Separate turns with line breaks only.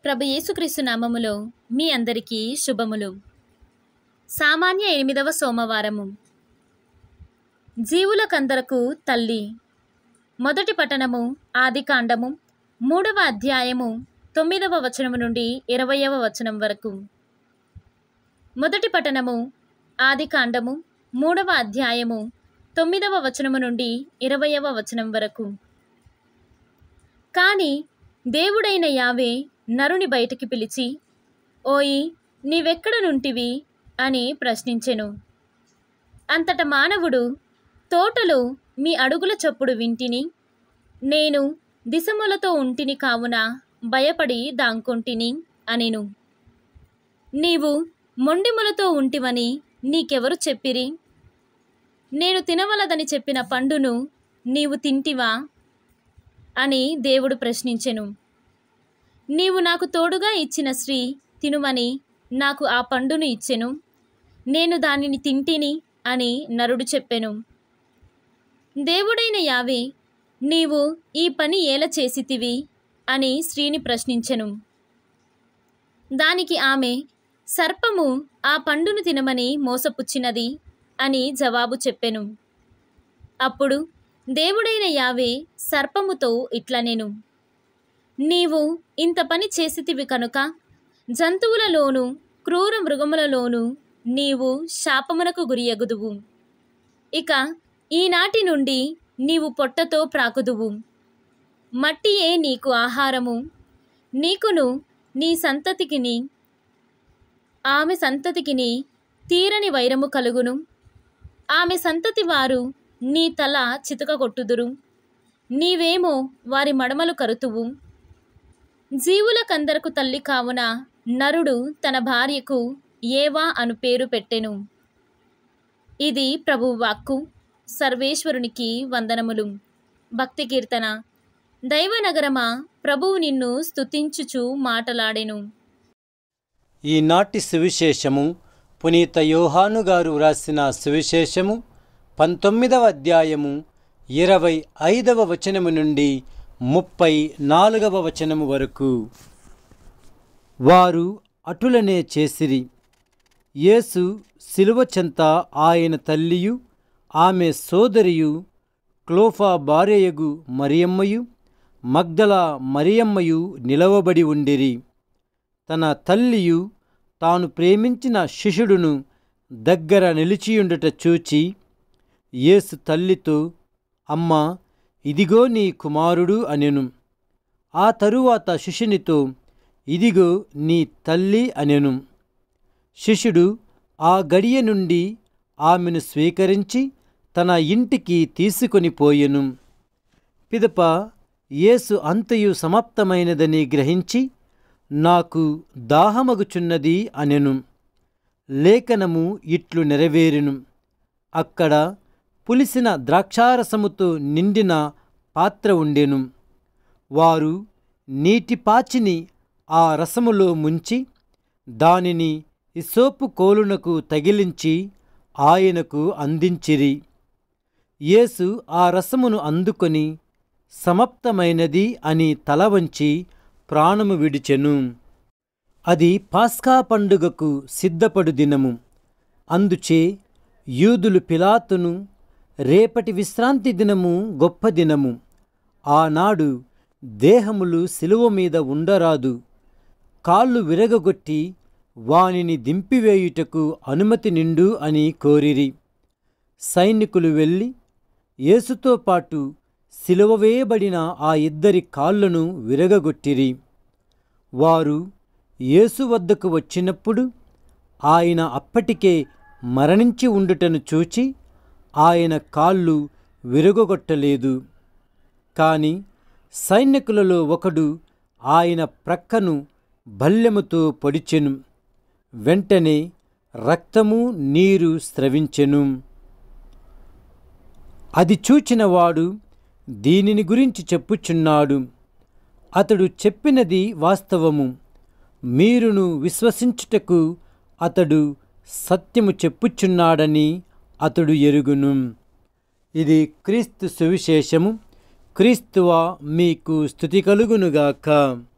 ప్రభు యేసుక్రీస్తు నామములో మీ అందరికీ శుభములు సామాన్య ఎనిమిదవ సోమవారము జీవులకందరకు తల్లి మొదటి పట్టణము ఆది కాండము మూడవ అధ్యాయము తొమ్మిదవ వచనము నుండి ఇరవయవ వచనం వరకు మొదటి పట్టణము ఆది కాండము మూడవ అధ్యాయము తొమ్మిదవ వచనము నుండి ఇరవయవ వచనం వరకు కాని దేవుడైన యావే నరుని బయటికి పిలిచి ఓయి నీవెక్కడ నుంటివి అని ప్రశ్నించెను అంతట మానవుడు తోటలో మీ అడుగుల చప్పుడు వింటిని నేను దిశములతో ఉంటిని కావున భయపడి దాంకొంటిని అనెను నీవు మొండిములతో ఉంటివని నీకెవరు చెప్పిరి నేను తినవలదని చెప్పిన పండును నీవు తింటివా అని దేవుడు ప్రశ్నించెను నీవు నాకు తోడుగా ఇచ్చిన స్త్రీ తినుమని నాకు ఆ పండును ఇచ్చెను నేను దానిని తింటిని అని నరుడు చెప్పెను దేవుడైన యావే నీవు ఈ పని ఏల చేసితివి అని స్త్రీని ప్రశ్నించెను దానికి ఆమె సర్పము ఆ పండును తినమని మోసపుచ్చినది అని జవాబు చెప్పెను అప్పుడు దేవుడైన యావే సర్పముతో ఇట్లనెను నీవు ఇంత పని చేసితివి కనుక జంతువులలోను క్రూర మృగములలోను నీవు శాపమునకు గురియగుదువు ఇక ఈనాటి నుండి నీవు పొట్టతో ప్రాకుదువు మట్టియే నీకు ఆహారము నీకును నీ సంతతికిని ఆమె సంతతికిని తీరని వైరము కలుగును ఆమె సంతతి వారు నీ తల చితకగొట్టుదురు నీవేమో వారి మడమలు కరుతువు జీవులకందరకు తల్లి కావున నరుడు తన భార్యకు ఏవా అను పేరు పెట్టెను ఇది ప్రభు వాక్కు సర్వేశ్వరునికి వందనములు భక్తి కీర్తన దైవనగరమా ప్రభువు నిన్ను స్తుతించుచు మాటలాడెను
ఈనాటి సువిశేషము పునీత యోహాను గారు వ్రాసిన సువిశేషము పంతొమ్మిదవ అధ్యాయము ఇరవై ఐదవ వచనము నుండి ముప్పై నాలుగవ వచనము వరకు వారు అటులనే చేసిరి యేసు శిలువ చెంత ఆయన తల్లియు ఆమె సోదరియు క్లోఫా భార్యయగు మరియమ్మయు మగ్దల మరియమ్మయు నిలవబడి ఉండిరి తన తల్లియు తాను ప్రేమించిన శిష్యుడును దగ్గర నిలిచియుండుట చూచి యేసు తల్లితో అమ్మా ఇదిగో నీ కుమారుడు అనెను ఆ తరువాత శిష్యునితో ఇదిగో నీ తల్లి అనెను శిష్యుడు ఆ గడియ నుండి ఆమెను స్వీకరించి తన ఇంటికి తీసుకొని పోయెను పిదప యేసు అంతయు సమాప్తమైనదని గ్రహించి నాకు దాహమగుచున్నది అనెను లేఖనము ఇట్లు నెరవేరును అక్కడ పులిసిన ద్రాక్షారసముతో నిండిన పాత్ర ఉండెను వారు నీటి పాచిని ఆ రసములో ముంచి దానిని ఇసోపు కోలునకు తగిలించి ఆయనకు అందించిరి యేసు ఆ రసమును అందుకొని సమప్తమైనది అని తల వంచి ప్రాణము విడిచెను అది పాస్కా పండుగకు సిద్ధపడు దినము అందుచే యూదులు పిలాతును రేపటి విశ్రాంతి దినము గొప్ప దినము ఆనాడు దేహములు శిలువ మీద ఉండరాదు కాళ్ళు విరగగొట్టి వానిని దింపివేయుటకు అనుమతి నిండు అని కోరిరి సైనికులు వెళ్ళి యేసుతో పాటు సిలువ వేయబడిన ఆ ఇద్దరి కాళ్ళను విరగగొట్టిరి వారు యేసు వద్దకు వచ్చినప్పుడు ఆయన అప్పటికే మరణించి ఉండుటను చూచి ఆయన కాళ్ళు విరగొట్టలేదు కాని సైనికులలో ఒకడు ఆయన ప్రక్కను భల్యముతో పొడిచెను వెంటనే రక్తము నీరు స్రవించెను అది చూచినవాడు దీనిని గురించి చెప్పుచున్నాడు అతడు చెప్పినది వాస్తవము మీరును విశ్వసించుటకు అతడు సత్యము చెప్పుచున్నాడని అతడు ఎరుగును ఇది క్రీస్తు సువిశేషము క్రీస్తువా మీకు స్థుతి కలుగునుగాక